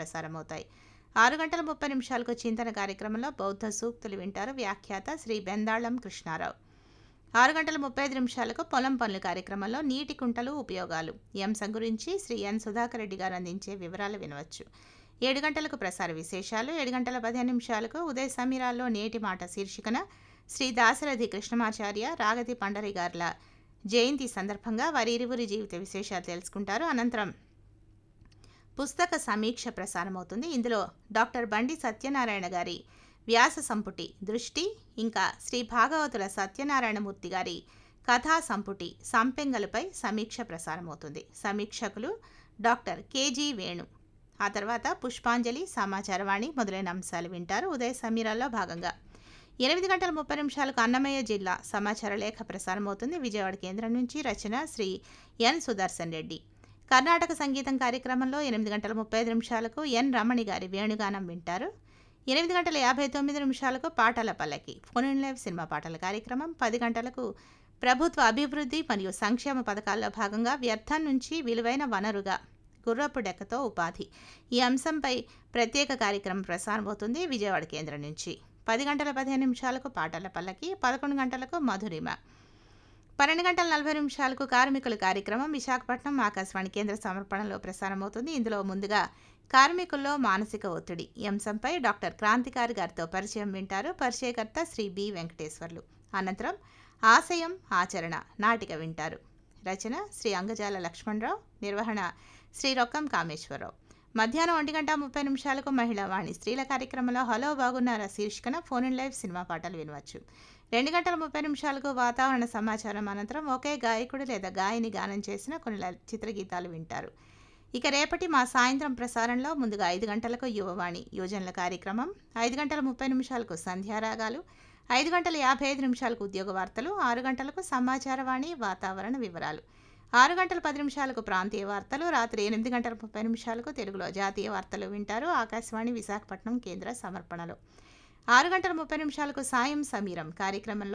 ప్రసారమవుతాయి ఆరు గంటల ముప్పై నిమిషాలకు చింతన కార్యక్రమంలో బౌద్ధ సూక్తులు వింటారు వ్యాఖ్యాత శ్రీ బెందాళం కృష్ణారావు ఆరు గంటల ముప్పై ఐదు నిమిషాలకు పొలం పనులు కార్యక్రమంలో నీటి కుంటలు ఉపయోగాలు ఈ అంశం గురించి శ్రీ ఎన్ సుధాకర్ రెడ్డి గారు అందించే వివరాలు వినవచ్చు ఏడు గంటలకు ప్రసార విశేషాలు ఏడు గంటల పదిహేను నిమిషాలకు ఉదయ సమీరాల్లో నేటి మాట శీర్షికన శ్రీ దాశరథి కృష్ణమాచార్య రాగతి పండరి గార్ల జయంతి సందర్భంగా వారి ఇరువురి జీవిత విశేషాలు తెలుసుకుంటారు అనంతరం పుస్తక సమీక్ష ప్రసారమవుతుంది ఇందులో డాక్టర్ బండి సత్యనారాయణ గారి వ్యాస సంపుటి దృష్టి ఇంకా శ్రీ భాగవతుల సత్యనారాయణమూర్తి గారి కథా సంపుటి సంపెంగలపై సమీక్ష ప్రసారమవుతుంది సమీక్షకులు డాక్టర్ కేజీ వేణు ఆ తర్వాత పుష్పాంజలి సమాచారవాణి మొదలైన అంశాలు వింటారు ఉదయ సమీరాల్లో భాగంగా ఎనిమిది గంటల ముప్పై నిమిషాలకు అన్నమయ్య జిల్లా సమాచార లేఖ ప్రసారమవుతుంది విజయవాడ కేంద్రం నుంచి రచన శ్రీ ఎన్ సుదర్శన్ రెడ్డి కర్ణాటక సంగీతం కార్యక్రమంలో ఎనిమిది గంటల ముప్పై ఐదు నిమిషాలకు ఎన్ రమణి గారి వేణుగానం వింటారు ఎనిమిది గంటల యాభై తొమ్మిది నిమిషాలకు పాటల పల్లకి ఫోన్ ఇన్ లైవ్ సినిమా పాటల కార్యక్రమం పది గంటలకు ప్రభుత్వ అభివృద్ధి మరియు సంక్షేమ పథకాల్లో భాగంగా వ్యర్థం నుంచి విలువైన వనరుగా గుర్రపు డెక్కతో ఉపాధి ఈ అంశంపై ప్రత్యేక కార్యక్రమం ప్రసారమవుతుంది విజయవాడ కేంద్రం నుంచి పది గంటల పదిహేను నిమిషాలకు పాటల పల్లకి పదకొండు గంటలకు మధురిమ పన్నెండు గంటల నలభై నిమిషాలకు కార్మికుల కార్యక్రమం విశాఖపట్నం ఆకాశవాణి కేంద్ర సమర్పణలో ప్రసారమవుతుంది ఇందులో ముందుగా కార్మికుల్లో మానసిక ఒత్తిడి ఈ అంశంపై డాక్టర్ క్రాంతికారి గారితో పరిచయం వింటారు పరిచయకర్త శ్రీ బి వెంకటేశ్వర్లు అనంతరం ఆశయం ఆచరణ నాటిక వింటారు రచన శ్రీ అంగజాల లక్ష్మణరావు నిర్వహణ శ్రీ రొక్కం కామేశ్వరరావు మధ్యాహ్నం ఒంటి గంట ముప్పై నిమిషాలకు మహిళా వాణి స్త్రీల కార్యక్రమంలో హలో బాగున్నారా శీర్షికన ఫోన్ ఇన్ లైవ్ సినిమా పాటలు వినవచ్చు రెండు గంటల ముప్పై నిమిషాలకు వాతావరణ సమాచారం అనంతరం ఒకే గాయకుడు లేదా గాయని గానం చేసిన కొన్ని ల- చిత్రగీతాలు వింటారు ఇక రేపటి మా సాయంత్రం ప్రసారంలో ముందుగా ఐదు గంటలకు యువవాణి యోజనల కార్యక్రమం ఐదు గంటల ముప్పై నిమిషాలకు సంధ్యారాగాలు ఐదు గంటల యాభై ఐదు నిమిషాలకు ఉద్యోగ వార్తలు ఆరు గంటలకు సమాచారవాణి వాతావరణ వివరాలు ఆరు గంటల పది నిమిషాలకు ప్రాంతీయ వార్తలు రాత్రి ఎనిమిది గంటల ముప్పై నిమిషాలకు తెలుగులో జాతీయ వార్తలు వింటారు ఆకాశవాణి విశాఖపట్నం కేంద్ర సమర్పణలో ఆరు గంటల ముప్పై నిమిషాలకు సాయం సమీరం కార్యక్రమంలో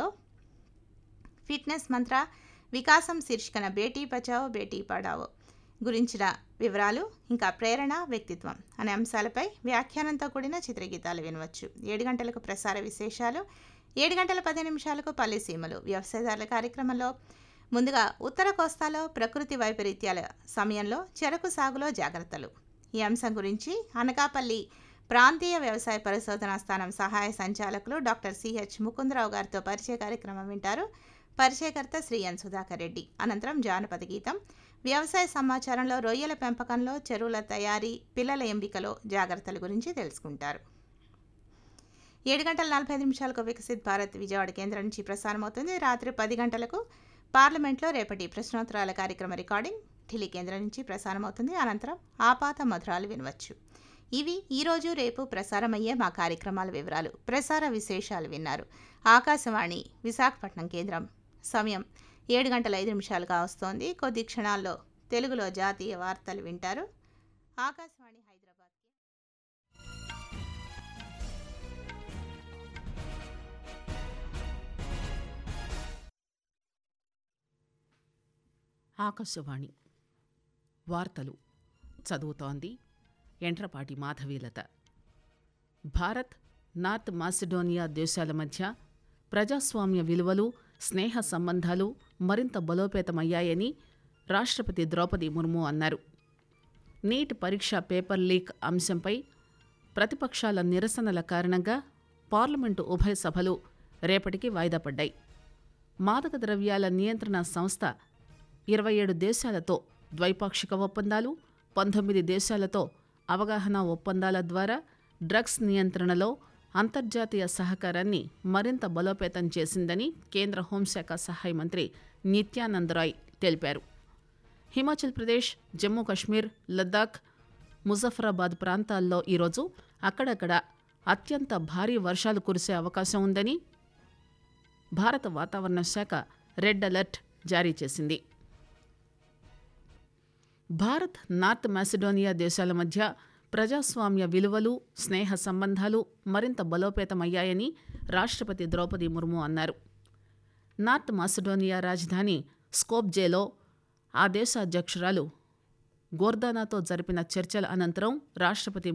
ఫిట్నెస్ మంత్ర వికాసం శీర్షికన బేటీ బచావో బేటీ పడావో గురించిన వివరాలు ఇంకా ప్రేరణ వ్యక్తిత్వం అనే అంశాలపై వ్యాఖ్యానంతో కూడిన చిత్రగీతాలు వినవచ్చు ఏడు గంటలకు ప్రసార విశేషాలు ఏడు గంటల పది నిమిషాలకు పల్లె సీమలు వ్యవసాయదారుల కార్యక్రమంలో ముందుగా ఉత్తర కోస్తాలో ప్రకృతి వైపరీత్యాల సమయంలో చెరకు సాగులో జాగ్రత్తలు ఈ అంశం గురించి అనకాపల్లి ప్రాంతీయ వ్యవసాయ పరిశోధనా స్థానం సహాయ సంచాలకులు డాక్టర్ సిహెచ్ ముకుందరావు గారితో పరిచయ కార్యక్రమం వింటారు పరిచయకర్త శ్రీ ఎన్ సుధాకర్ రెడ్డి అనంతరం జానపద గీతం వ్యవసాయ సమాచారంలో రొయ్యల పెంపకంలో చెరువుల తయారీ పిల్లల ఎంపికలో జాగ్రత్తల గురించి తెలుసుకుంటారు ఏడు గంటల నలభై ఐదు నిమిషాలకు వికసిత్ భారత్ విజయవాడ కేంద్రం నుంచి ప్రసారమవుతుంది రాత్రి పది గంటలకు పార్లమెంట్లో రేపటి ప్రశ్నోత్తరాల కార్యక్రమ రికార్డింగ్ ఢిల్లీ కేంద్రం నుంచి ప్రసారమవుతుంది అనంతరం ఆపాత మధురాలు వినవచ్చు ఇవి ఈరోజు రేపు ప్రసారమయ్యే మా కార్యక్రమాల వివరాలు ప్రసార విశేషాలు విన్నారు ఆకాశవాణి విశాఖపట్నం కేంద్రం సమయం ఏడు గంటల ఐదు నిమిషాలుగా వస్తోంది కొద్ది క్షణాల్లో తెలుగులో జాతీయ వార్తలు వింటారు ఆకాశవాణి హైదరాబాద్ ఆకాశవాణి వార్తలు చదువుతోంది ఎంట్రపాటి మాధవీలత భారత్ నార్త్ మాసిడోనియా దేశాల మధ్య ప్రజాస్వామ్య విలువలు స్నేహ సంబంధాలు మరింత బలోపేతమయ్యాయని రాష్ట్రపతి ద్రౌపది ముర్ము అన్నారు నీట్ పరీక్ష పేపర్ లీక్ అంశంపై ప్రతిపక్షాల నిరసనల కారణంగా పార్లమెంటు ఉభయ సభలు రేపటికి వాయిదా పడ్డాయి మాదక ద్రవ్యాల నియంత్రణ సంస్థ ఇరవై ఏడు దేశాలతో ద్వైపాక్షిక ఒప్పందాలు పంతొమ్మిది దేశాలతో అవగాహన ఒప్పందాల ద్వారా డ్రగ్స్ నియంత్రణలో అంతర్జాతీయ సహకారాన్ని మరింత బలోపేతం చేసిందని కేంద్ర హోంశాఖ సహాయ మంత్రి నిత్యానంద్ రాయ్ తెలిపారు హిమాచల్ ప్రదేశ్ జమ్మూ కశ్మీర్ లద్దాఖ్ ముజఫరాబాద్ ప్రాంతాల్లో ఈరోజు అక్కడక్కడ అత్యంత భారీ వర్షాలు కురిసే అవకాశం ఉందని భారత వాతావరణ శాఖ రెడ్ అలర్ట్ జారీ చేసింది భారత్ నార్త్ మాసిడోనియా దేశాల మధ్య ప్రజాస్వామ్య విలువలు స్నేహ సంబంధాలు మరింత బలోపేతమయ్యాయని రాష్ట్రపతి ద్రౌపది ముర్ము అన్నారు నార్త్ మాసిడోనియా రాజధాని స్కోప్జేలో ఆ దేశ అధ్యక్షురాలు గోర్దానాతో జరిపిన చర్చల అనంతరం రాష్ట్రపతి